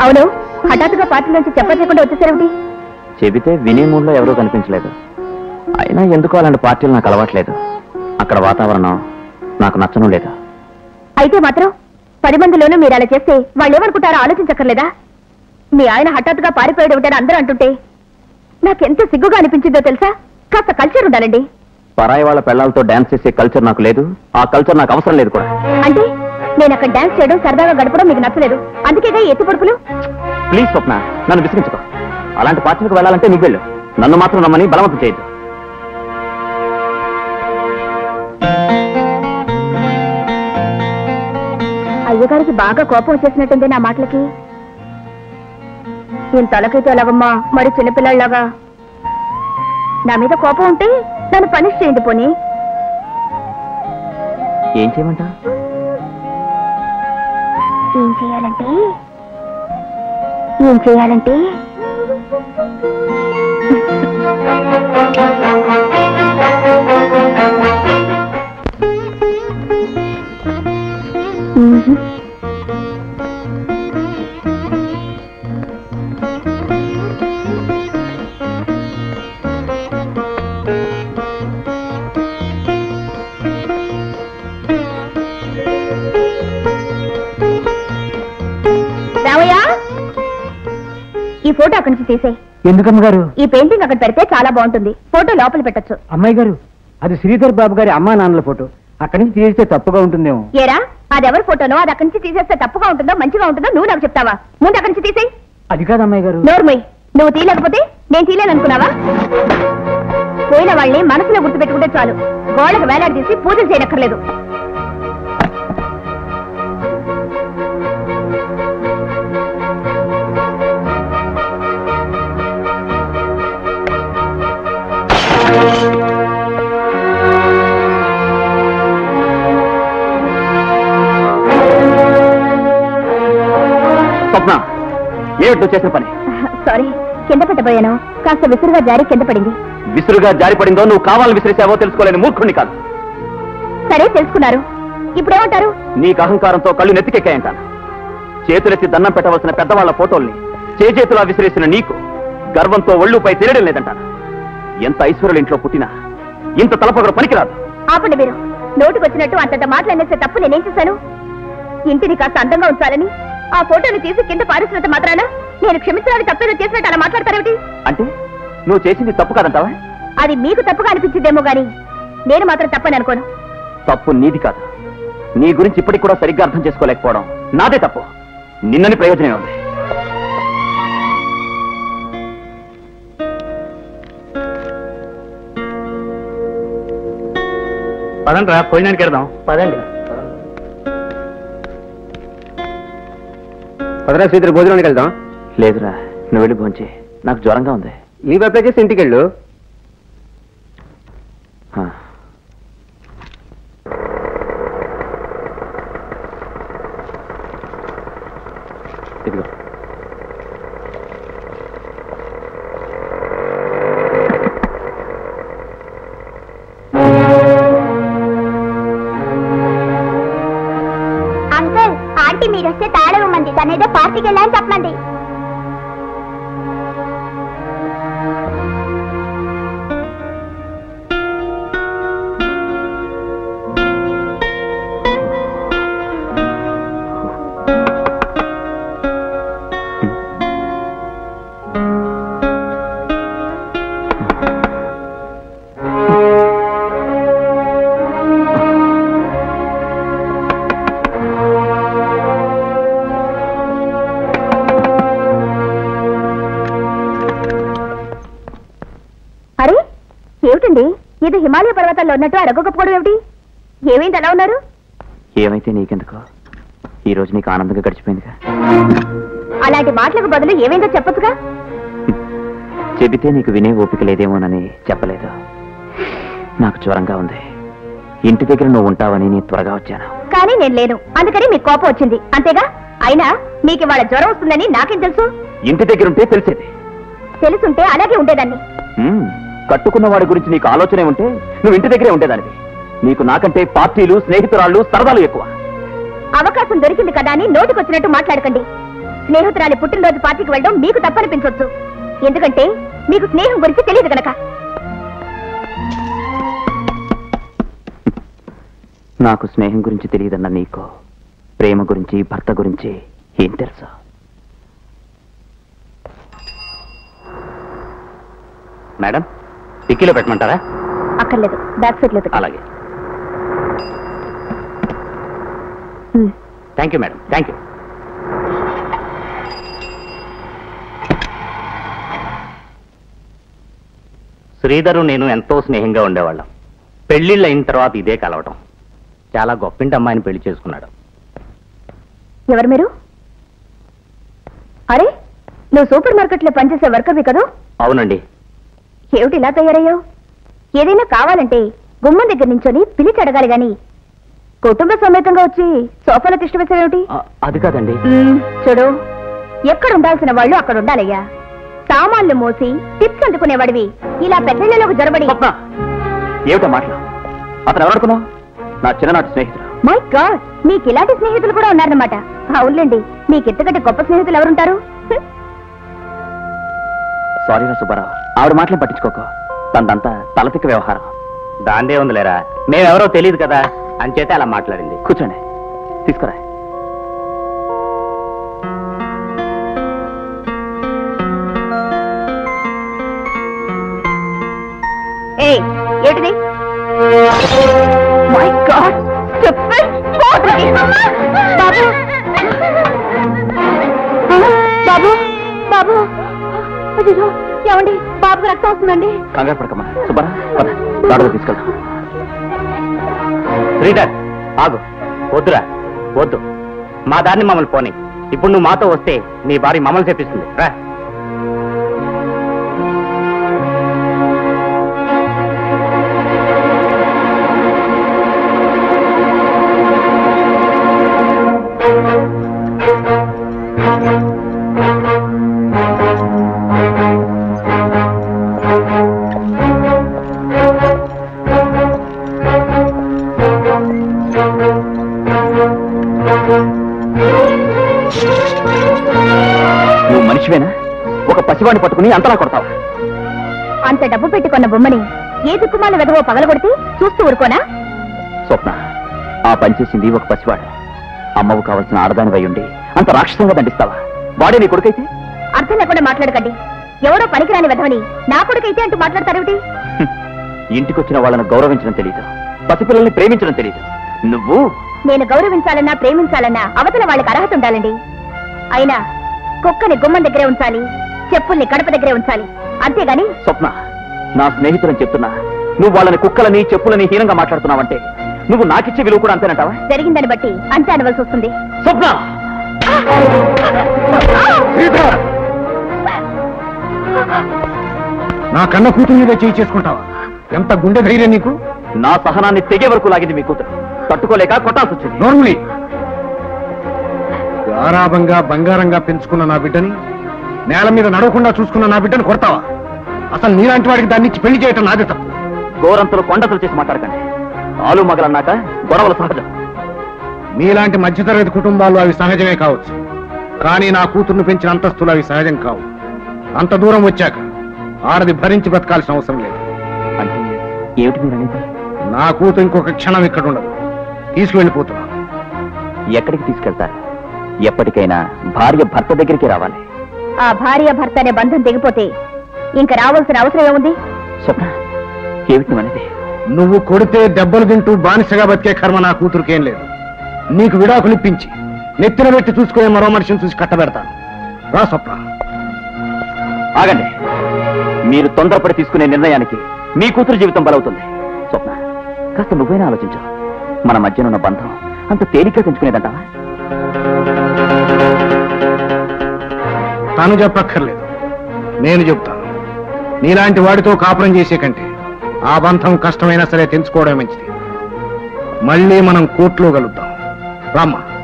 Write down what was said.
అవును హఠాత్తుగా పార్టీ నుంచి చెప్పకుండా వచ్చేసారేమిటి చెబితే వినే మూడ్లో ఎవరూ కనిపించలేదు అయినా ఎందుకో అలాంటి పార్టీలు నాకు అలవాట్లేదు అక్కడ వాతావరణం నాకు నచ్చను లేదు అయితే మాత్రం పది మందిలోనూ మీరు అలా చేస్తే వాళ్ళు ఏమనుకుంటారో ఆలోచించక్కర్లేదా మీ ఆయన హఠాత్తుగా పారిపోయాడు ఉంటాడు అందరూ అంటుంటే నాకెంత సిగ్గుగా అనిపించిందో తెలుసా కాస్త కల్చర్ ఉండాలండి పరాయి వాళ్ళ పెళ్లాలతో డాన్స్ చేసే కల్చర్ నాకు లేదు ఆ కల్చర్ నాకు అవసరం లేదు కూడా అంటే నేను అక్కడ డాన్స్ చేయడం సరదాగా గడపడం మీకు నచ్చలేదు అందుకేగా ఈ ఎత్తి పొడుపులు ప్లీజ్ స్వప్న నన్ను విసిగించుకో అలాంటి పార్టీలకు వెళ్ళాలంటే నువ్వు వెళ్ళు నన్ను మాత్రం నమ్మని బలవంతం చేయొద్దు అయ్యగారికి బాగా కోపం వచ్చేసినట్టుంది నా మాటలకి నేను తలకైతే ఎలాగమ్మా మరి చిన్నపిల్లల్లాగా నా మీద కోపం ఉంటే నన్ను పనిష్ చేయండి పోనీ ఏం చేయమంటా ఏం చేయాలంటే ఏం చేయాలంటే మ్మ్. రామయ్య ఈ ఫోటో అక్కడి నుంచి తీసేయ్ ఎందుకమ్మ గారు ఈ పెయింటింగ్ అక్కడ పెడితే చాలా బాగుంటుంది ఫోటో లోపల పెట్టొచ్చు అమ్మాయి గారు అది శ్రీధర్ బాబు గారి అమ్మా నాన్నల ఫోటో అక్కడి నుంచి తీస్తే తప్పుగా ఉంటుందేమో ఏరా అది ఎవరి ఫోటోనో అది అక్కడి నుంచి తీసేస్తే తప్పుగా ఉంటుందో మంచిగా ఉంటుందో నువ్వు నాకు చెప్తావా ముందు అక్కడి నుంచి తీసేయ్ అది కాదు అమ్మాయి గారు నోర్మయ్ నువ్వు తీయలేకపోతే నేను తీయలేననుకున్నావా పోయిన వాళ్ళని మనసులో గుర్తుపెట్టుకుంటే చాలు గోడకు వేలాడదీసి పూజలు చేయనక్కర్లేదు స్వప్న ఏమిటి నువ్వు చేసిన పని సారీ కింద పెట్టబోయాను కాస్త విసురుగా జారి కింద పడింది విసురుగా జారిపడిందో నువ్వు కావాలని విసిరేసావో తెలుసుకోలేని మూర్ఖుణ్ణి కాదు సరే తెలుసుకున్నారు ఇప్పుడేమంటారు నీకు అహంకారంతో కళ్ళు నెత్తికెక్కాయంటాను చేతులెత్తి దండం పెట్టవలసిన పెద్దవాళ్ల ఫోటోల్ని చేజేతులా విసిరేసిన నీకు గర్వంతో ఒళ్ళుపై తిరగడం లేదంటాను ఎంత ఐశ్వర్యుల ఇంట్లో పుట్టినా ఇంత తలపొగరు పనికిరాదు ఆపండి మీరు నోటుకొచ్చినట్టు అంతంత మాటలనేసే తప్పు నేనేం చేశాను ఇంటిని కాస్త అందంగా ఉంచాలని ఆ ఫోటోని తీసి కింద పారేసినంత మాత్రాన నేను క్షమించడానికి తప్పేదో చేసినట్టు అలా మాట్లాడతారేమిటి అంటే నువ్వు చేసింది తప్పు కాదంటావా అది మీకు తప్పుగా అనిపించిందేమో గాని నేను మాత్రం తప్పని అనుకోను తప్పు నీది కాదు నీ గురించి ఇప్పటికి కూడా సరిగ్గా అర్థం చేసుకోలేకపోవడం నాదే తప్పు నిన్నని ప్రయోజనం ఉంది పదండి రా పోయినానికి వెళ్దాం పదండి పదరా శ్రీధర్ భోజనానికి వెళ్దాం లేదురా నువ్వు వెళ్ళి భోంచి నాకు జ్వరంగా ఉంది లీవ్ అప్లై చేసి ఇంటికి వెళ్ళు ఆ. ఇదిగో అంకుల్ ఆంటీ మీరు వస్తే తాళం ఇవ్వమంది తనేదో పార్టీకి వెళ్ళని చెప్పమంది అరే ఏమిటండి ఇది హిమాలయ పర్వతాల్లో ఉన్నట్టు అడగకపోవడం ఏమిటి ఏమైంది అలా ఉన్నారు ఏమైతే నీకెందుకో ఈ రోజు నీకు ఆనందంగా గడిచిపోయిందిగా అలాంటి మాటలకు బదులు ఏమైందో చెప్పొచ్చుగా చెబితే నీకు వినే ఓపిక లేదేమోనని చెప్పలేదు నాకు జ్వరంగా ఉంది ఇంటి దగ్గర నువ్వు ఉంటావని నీ త్వరగా వచ్చాను కానీ నేను లేను అందుకని మీకు కోపం వచ్చింది అంతేగా అయినా మీకు ఇవాళ జ్వరం వస్తుందని నాకేం తెలుసు ఇంటి దగ్గర ఉంటే తెలిసేది తెలుసుంటే అలాగే ఉండేదాన్ని మ్మ్. కట్టుకున్న వాడి గురించి నీకు ఆలోచనే ఉంటే నువ్వు ఇంటి దగ్గరే ఉండేదానివి నీకు నాకంటే పార్టీలు స్నేహితురాళ్ళు సరదాలు ఎక్కువ అవకాశం దొరికింది కదా అని నోటికొచ్చినట్టు మాట్లాడకండి స్నేహితురాలి పుట్టినరోజు పార్టీకి వెళ్ళడం మీకు తప్పనిపించవచ్చు ఎందుకంటే మీకు స్నేహం గురించి తెలియదు గనక నాకు స్నేహం గురించి తెలియదన్న నీకు ప్రేమ గురించి భర్త గురించి ఏం తెలుసా మేడం టిక్కీలో పెట్టమంటారా అక్కర్లేదు బ్యాక్ సీట్ లో పెట్టు. అలాగే ఉమ్. Thank you madam thank you Sridhar నేను ఎంతో స్నేహంగా ఉండేవాళ్ళం పెళ్లిళ్ళు అయిన తర్వాత ఇదే కలవటం చాలా గొప్పింటి అమ్మాయిని పెళ్లి చేసుకున్నాడు ఎవరు మీరు అరే నువ్వు సూపర్ మార్కెట్ లో పనిచేసే వర్కర్వి కదూ అవునండి ఏమిటి ఇలా తయారయ్యావు ఏదైనా కావాలంటే గుమ్మం దగ్గర నించొని పిలిచి అడగాలి గాని కుటుంబ సమేతంగా వచ్చి సోఫాలో తిష్ట వేసేవేమిటి ఆ, అది కాదండి మ్మ్, చూడు ఎక్కడ ఉండాల్సిన వాళ్ళు అక్కడ ఉండాలయ్యా సామాన్లు మోసి టిప్స్ అందుకునేవాడివి ఇలా పెద్దలలోకి జొరబడి స్వప్న ఏమిటో మాటలు అతను ఎవరనుకున్నావు నా చిన్ననాటి స్నేహితుడు మై గాడ్ మీకు ఇలాంటి స్నేహితులు కూడా ఉన్నారన్నమాట అవునులేండి మీకు ఇంతకంటే గొప్ప స్నేహితులు ఎవరుంటారు హ్మ్. సారీ రా సుబ్బారావు ఆవిడ మాటలు పట్టించుకోకు తనదంతా తలతిక్క వ్యవహారం దాందే ఉందిలేరా మేమెవరో తెలియదు కదా అంచేతే అలా మాట్లాడింది కూర్చోండి తీసుకురా ఏయ్ ఏంటిది మై గాడ్ బాబు బాబు బాబు అయ్యో ఏమండి బాబుకి రక్తం వస్తుందండి కంగారు పడకమ్మా సుబ్బారా పద దాడుగా తీసుకెళ్దాం శ్రీధర్ ఆగు వద్దురా వద్దు మా దారిని మమ్మల్ని పోని ఇప్పుడు నువ్వు మాతో వస్తే నీ భార్య మమ్మల్ని చెప్పిస్తుంది రా నువ్వు మనిషివేనా ఒక పసివాడిని పట్టుకుని అంతలా కొడతావా అంత డబ్బు పెట్టుకున్న బొమ్మని ఏ దిక్కుమాల వెదవో పగలగొడితే చూస్తూ ఊరుకోనా స్వప్న ఆ పని చేసింది ఒక పసివాడు అమ్మవు కావలసిన ఆడదానివై ఉండి అంత రాక్షసంగా దండిస్తావా వాడే నీ కొడుకైతే అర్థం లేకుండా మాట్లాడకండి ఎవరో పనికిరాని వెధవని నా కొడుకైతే అంటూ మాట్లాడతారేమిటి హ్మ్. ఇంటికొచ్చిన వాళ్ళను గౌరవించడం తెలియదు పసిపిల్లల్ని ప్రేమించడం తెలియదు నువ్వు నేను గౌరవించాలన్నా ప్రేమించాలన్నా అవతల వాళ్ళకి అర్హత ఉండాలండి అయినా కుక్కని గుమ్మం దగ్గరే ఉంచాలి చెప్పుల్ని కడప దగ్గరే ఉంచాలి అంతేగాని స్వప్న నా స్నేహితులని చెప్తున్నా నువ్వు వాళ్ళని కుక్కలని చెప్పులని హీనంగా మాట్లాడుతున్నావంటే నువ్వు నాకిచ్చే విలువ కూడా అంతేనంటావా జరిగిందని బట్టి అంతే అనవలసి వస్తుంది స్వప్న నా కన్న కూతురు మీద చేయి చేసుకుంటావా ఎంత గుండె ధైర్యం నీకు నా సహనాన్ని తెగే వరకు లాగింది మీ కూతురు తట్టుకోలేక కొట్టాల్సి వచ్చింది నోర్ములి గారాభంగా బంగారంగా పెంచుకున్న నా బిడ్డని నేల మీద నడవకుండా చూసుకున్న నా బిడ్డని కొడతావా అసలు నీలాంటి వాడికి దాన్ని ఇచ్చి పెళ్లి చేయటం నాదే తప్పు గోరంతలు కొండతలు చేసి మాట్లాడకండి ఆలు మగలన్నాక గొడవలు సహజం మీలాంటి మధ్యతరగతి కుటుంబాల్లో అవి సహజమే కావచ్చు కానీ నా కూతుర్ను పెంచిన అంతస్తులు అవి సహజం కావు అంత దూరం వచ్చాక ఆడది భరించి బతకాల్సిన అవసరం లేదు అంటే ఏమిటి మీరు అనేది నా కూతురు ఇంకొక క్షణం ఇక్కడ ఉండదు తీసుకువెళ్ళిపోతున్నా ఎక్కడికి తీసుకెళ్తారు ఎప్పటికైనా భార్య భర్త దగ్గరికి రావాలి ఆ భార్య భర్త అనే బంధం తెగిపోతే ఇంకా రావాల్సిన అవసరం ఏముంది స్వప్న ఏమిటి నువ్వు అనేది నువ్వు కొడితే దెబ్బలు తింటూ బానిసగా బతికే కర్మ నా కూతురుకేం లేదు నీకు విడాకులు ఇప్పించి నెత్తిన పెట్టి చూసుకునే మరో మనిషిని చూసి కట్టబెడతాను రా స్వప్న ఆగండి మీరు తొందరపడి తీసుకునే నిర్ణయానికి మీ కూతురు జీవితం బలవుతుంది స్వప్న కాస్త నువ్వైనా ఆలోచించు మన మధ్యనున్న బంధం అంత తేలిగ్గా పెంచుకునేదంటావా తను చెప్పక్కర్లేదు నేను చెప్తాను నీలాంటి వాడితో కాపురం చేసే కంటే ఆ బంధం కష్టమైనా సరే తెంచుకోవడం మంచిది మళ్ళీ మనం కోర్టులో కలుద్దాం రామ్మా